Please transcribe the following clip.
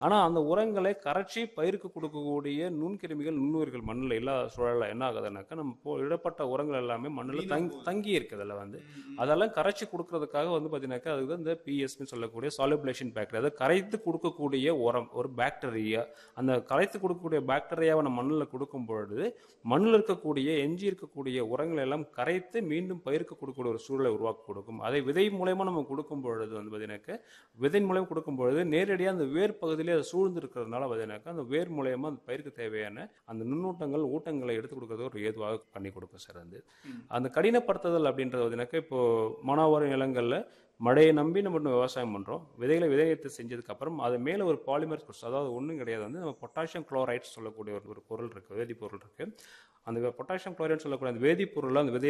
ஆனால் அந்த உரங்களை கரைச்சி பயிருக்கு கொடுக்கக்கூடிய நுண்கிருமிகள் நுண்ணுயிர்கள் மண்ணில் இல்லாத சூழலில் என்ன ஆகுதுனாக்கா நம்ம இப்போ இடப்பட்ட உரங்கள் எல்லாமே மண்ணில் தங்கி தங்கி இருக்குது அதில் வந்து அதெல்லாம் கரைச்சி கொடுக்கறதுக்காக வந்து பார்த்தீங்கன்னாக்கா அதுக்கு தான் இந்த பிஎஸ்னு சொல்லக்கூடிய சாலிபுலேஷன் பாக்டீரியா அதாவது கரைத்து கொடுக்கக்கூடிய உரம் ஒரு பாக்டீரியா அந்த கரைத்து கொடுக்கக்கூடிய பாக்டீரியாவை நம்ம மண்ணில் கொடுக்கும் பொழுது மண்ணில் இருக்கக்கூடிய எஞ்சி இருக்கக்கூடிய உரங்களை எல்லாம் கரைத்து மீண்டும் பயிருக்கு கொடுக்கக்கூடிய ஒரு சூழலை உருவாக்கி கொடுக்கும் அதை விதை மூலயமா நம்ம கொடுக்கும் பொழுது வந்து பார்த்தீங்கன்னாக்கா விதை மூலம் கொடுக்கும் பொழுது நேரடியாக அந்த வேர் பகுதியிலே அது சூழ்ந்து இருக்கிறதுனால பார்த்தீங்கன்னாக்கா அந்த வேர் மூலயமா அந்த பயிருக்கு தேவையான அந்த நுண்ணூட்டங்கள் ஊட்டங்களை எடுத்து கொடுக்கறது ஒரு ஏதுவாக பண்ணி கொடுக்கும் சார் வந்து அந்த கடினப்படுத்துதல் அப்படின்றது பார்த்தீங்கன்னாக்கா இப்போ மனாவாரி நிலங்களில் மழையை நம்பி நம்ம இன்னும் விவசாயம் பண்ணுறோம் விதைகளை விதையத்தை செஞ்சதுக்கு அப்புறம் அது மேலே ஒரு பாலிமர் அதாவது ஒன்றும் கிடையாது வந்து நம்ம பொட்டாசியம் குளோரைட் சொல்லக்கூடிய ஒரு ஒரு பொருள் இருக்குது வேதிப்பொருள் இருக்குது அந்த பொட்டாசியம் குளோரைட் சொல்லக்கூடிய அந்த வேதிப்பொருளை அந்த விதை